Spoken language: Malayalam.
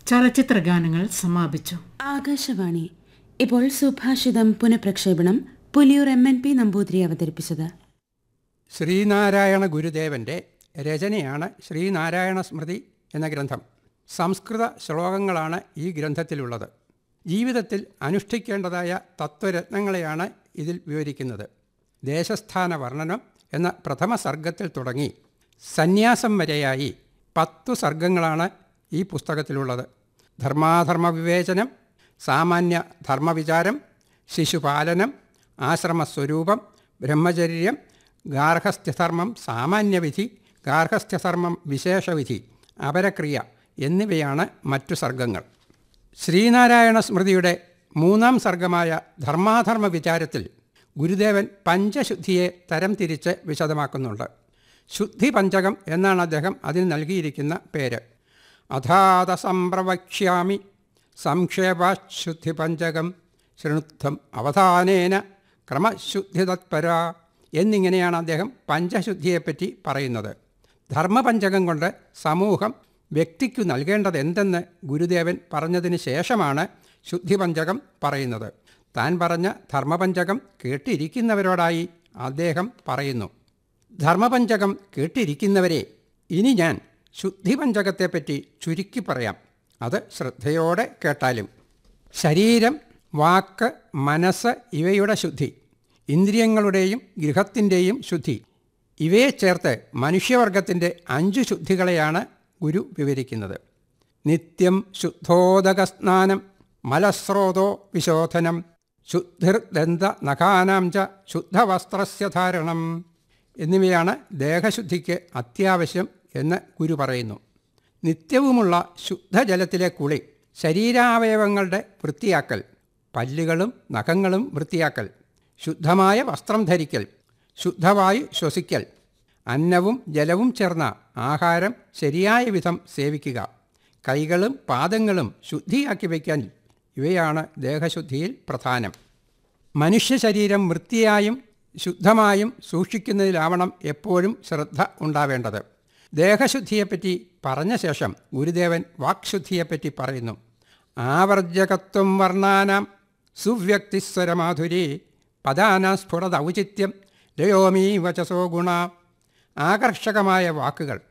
ചലച്ചിത്ര ഗാനങ്ങൾ സമാപിച്ചു ആകാശവാണി ഇപ്പോൾ സുഭാഷിതം പുനഃപ്രക്ഷേപണം Puliyur M N P Namboothiri അവതരിപ്പിച്ചത് ശ്രീനാരായണ ഗുരുദേവൻ്റെ രചനയാണ് ശ്രീനാരായണ സ്മൃതി എന്ന ഗ്രന്ഥം സംസ്കൃത ശ്ലോകങ്ങളാണ് ഈ ഗ്രന്ഥത്തിലുള്ളത് ജീവിതത്തിൽ അനുഷ്ഠിക്കേണ്ടതായ തത്വരത്നങ്ങളെയാണ് ഇതിൽ വിവരിക്കുന്നത് ദേശസ്ഥാന വർണ്ണനം എന്ന പ്രഥമ സർഗത്തിൽ തുടങ്ങി സന്യാസം വരെയായി പത്തു സർഗങ്ങളാണ് ഈ പുസ്തകത്തിലുള്ളത് ധർമാധർമ്മ വിവേചനം സാമാന്യ ധർമ്മവിചാരം ശിശുപാലനം ആശ്രമസ്വരൂപം ബ്രഹ്മചര്യം ഗാർഹസ്ഥ്യധർമ്മം സാമാന്യവിധി ഗാർഹസ്ഥ്യധർമ്മം വിശേഷവിധി അപരക്രിയ എന്നിവയാണ് മറ്റു സർഗങ്ങൾ ശ്രീനാരായണ സ്മൃതിയുടെ മൂന്നാം സർഗമായ ധർമാധർമ്മ വിചാരത്തിൽ ഗുരുദേവൻ പഞ്ചശുദ്ധിയെ തരം തിരിച്ച് വിശദമാക്കുന്നുണ്ട് ശുദ്ധി പഞ്ചകം എന്നാണ് അദ്ദേഹം അതിന് നൽകിയിരിക്കുന്ന പേര് അഥാത സംപ്രവക്ഷ്യാമി സംക്ഷേപാശുദ്ധി പഞ്ചകം ശൃണുദ്ധം അവധാനേന ക്രമശുദ്ധി തത്പര എന്നിങ്ങനെയാണ് അദ്ദേഹം പഞ്ചശുദ്ധിയെപ്പറ്റി പറയുന്നത് ധർമ്മപഞ്ചകം കൊണ്ട് സമൂഹം വ്യക്തിക്കു നൽകേണ്ടത് എന്തെന്ന് ഗുരുദേവൻ പറഞ്ഞതിന് ശേഷമാണ് ശുദ്ധിപഞ്ചകം പറയുന്നത് താൻ പറഞ്ഞ ധർമ്മപഞ്ചകം കേട്ടിരിക്കുന്നവരോടായി അദ്ദേഹം പറയുന്നു ധർമ്മപഞ്ചകം കേട്ടിരിക്കുന്നവരെ ഇനി ഞാൻ ശുദ്ധിപഞ്ചകത്തെപ്പറ്റി ചുരുക്കി പറയാം അത് ശ്രദ്ധയോടെ കേട്ടാലും ശരീരം വാക്ക് മനസ്സ് ഇവയുടെ ശുദ്ധി ഇന്ദ്രിയങ്ങളുടെയും ഗൃഹത്തിൻ്റെയും ശുദ്ധി ഇവയെ ചേർത്ത് മനുഷ്യവർഗത്തിൻ്റെ അഞ്ചു ശുദ്ധികളെയാണ് ഗുരു വിവരിക്കുന്നത് നിത്യം ശുദ്ധോദകസ്നാനം മലസ്രോതോ വിശോധനം ശുദ്ധിർദന്ത നഖാനാം ച ശുദ്ധവസ്ത്രസ്യ ധാരണം എന്നിവയാണ് ദേഹശുദ്ധിക്ക് അത്യാവശ്യം എന്ന് ഗുരു പറയുന്നു നിത്യവുമുള്ള ശുദ്ധജലത്തിലെ കുളി ശരീരാവയവങ്ങളുടെ വൃത്തിയാക്കൽ പല്ലുകളും നഖങ്ങളും വൃത്തിയാക്കൽ ശുദ്ധമായ വസ്ത്രം ധരിക്കൽ ശുദ്ധവായു ശ്വസിക്കൽ അന്നവും ജലവും ചേർന്ന ആഹാരം ശരിയായ വിധം സേവിക്കുക കൈകളും പാദങ്ങളും ശുദ്ധിയാക്കി വയ്ക്കാൻ ഇവയാണ് ദേഹശുദ്ധിയിൽ പ്രധാനം മനുഷ്യ ശരീരം വൃത്തിയായും ശുദ്ധമായും സൂക്ഷിക്കുന്നതിലാവണം എപ്പോഴും ശ്രദ്ധ ഉണ്ടാവേണ്ടത് ദേഹശുദ്ധിയെപ്പറ്റി പറഞ്ഞ ശേഷം ഗുരുദേവൻ വാക്ശുദ്ധിയെപ്പറ്റി പറയുന്നു ആവർജകത്വം വർണ്ണാനാം സുവ്യക്തിസ്വരമാധുരി പദാന സ്ഫുടത ഔചിത്യം ലയോമീ വചസോ ഗുണ ആകർഷകമായ വാക്കുകൾ